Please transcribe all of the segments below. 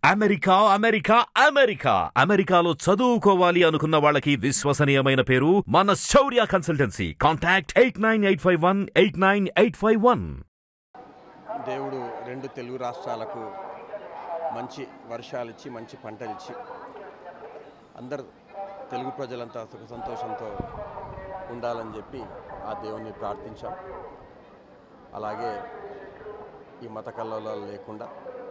America America America అమెరికాలో చదువుకోవాలి అనుకున్న వాళ్ళకి విశ్వసనీయమైన పేరు మన Shaurya consultancy contact eight nine eight five one eight nine eight five one దేవుడు రెండు తెలుగు రాష్ట్రాలకు మంచి వర్షాలు ఇచ్చి మంచి పంటలు ఇచ్చి అందరు తెలుగు ప్రజలంతా సుఖ సంతోషంతో ఉండాలని చెప్పి ఆ దేవుణ్ణి ప్రార్థించాం అలాగే ఈ మత కల్లోలాలు లేకుండా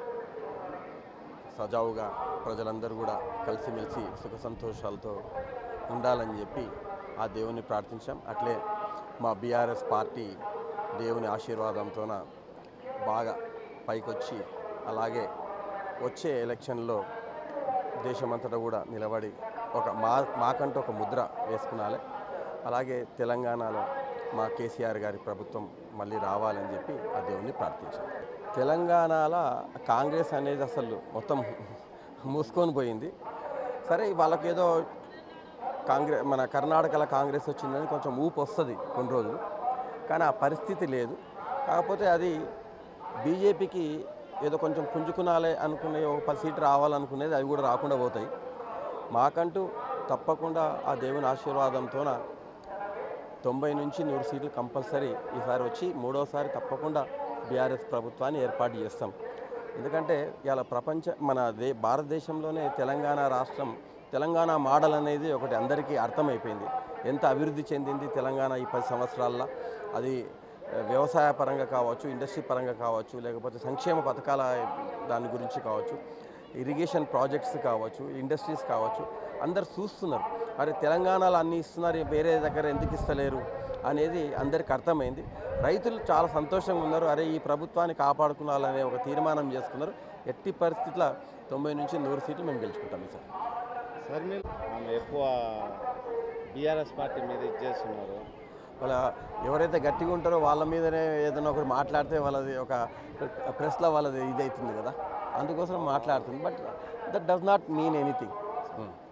సజావుగా ప్రజలందరూ కూడా కలిసిమెలిసి సుఖ సంతోషాలతో ఉండాలని చెప్పి ఆ దేవుని ప్రార్థించాం అట్లే మా బీఆర్ఎస్ పార్టీ దేవుని ఆశీర్వాదంతోన బాగా పైకొచ్చి అలాగే వచ్చే ఎలక్షన్లో దేశమంతటా కూడా నిలబడి ఒక మా మాకంటూ ఒక ముద్ర వేసుకునాలి అలాగే తెలంగాణలో మా కేసీఆర్ గారి ప్రభుత్వం మళ్ళీ రావాలని చెప్పి ఆ దేవుని ప్రార్థించాం తెలంగాణలో కాంగ్రెస్ అనేది అసలు మొత్తం మూసుకొని పోయింది సరే వాళ్ళకి ఏదో కాంగ్రెస్ మన కర్ణాటకలో కాంగ్రెస్ వచ్చిందని కొంచెం ఊపు వస్తుంది కొన్ని రోజులు కానీ ఆ పరిస్థితి లేదు కాకపోతే అది బీజేపీకి ఏదో కొంచెం పుంజుకునాలే అనుకునే ఒక పది సీట్లు రావాలనుకునేది అవి కూడా రాకుండా పోతాయి మాకంటూ తప్పకుండా ఆ దేవుని ఆశీర్వాదంతోన తొంభై నుంచి నూరు సీట్లు కంపల్సరీ ఈసారి వచ్చి మూడోసారి తప్పకుండా బీఆర్ఎస్ ప్రభుత్వాన్ని ఏర్పాటు చేస్తాం ఎందుకంటే ఇలా ప్రపంచ మన దే భారతదేశంలోనే తెలంగాణ రాష్ట్రం తెలంగాణ మోడల్ అనేది ఒకటి అందరికీ అర్థమైపోయింది ఎంత అభివృద్ధి చెందింది తెలంగాణ ఈ పది సంవత్సరాల్లో అది ఆ, వ్యవసాయ పరంగా కావచ్చు ఇండస్ట్రీ పరంగా కావచ్చు లేకపోతే సంక్షేమ పథకాల దాని గురించి కావచ్చు ఇరిగేషన్ ప్రాజెక్ట్స్ కావచ్చు ఇండస్ట్రీస్ కావచ్చు అందరు చూస్తున్నారు మరి తెలంగాణలో అన్ని ఇస్తున్నారు వేరే దగ్గర ఎందుకు ఇస్తలేరు అనేది అందరికి అర్థమైంది రైతులు చాలా సంతోషంగా ఉన్నారు అరే ఈ ప్రభుత్వాన్ని కాపాడుకోవాలనే ఒక తీర్మానం చేసుకున్నారు ఎట్టి పరిస్థితుల్లో తొంభై నుంచి నూరు సీట్లు మేము గెలుచుకుంటాం సార్ సార్ మీరు ఆమె ఎక్కువ బీఆర్ఎస్ పార్టీ మీద ఇచ్చేస్తున్నారు వాళ్ళ ఎవరైతే గట్టిగా ఉంటారో వాళ్ళ మీదనే ఏదైనా ఒకటి మాట్లాడితే వాళ్ళది ఒక ప్రెస్లో వాళ్ళది ఇది అవుతుంది కదా అందుకోసం మాట్లాడుతుంది but that does not mean anything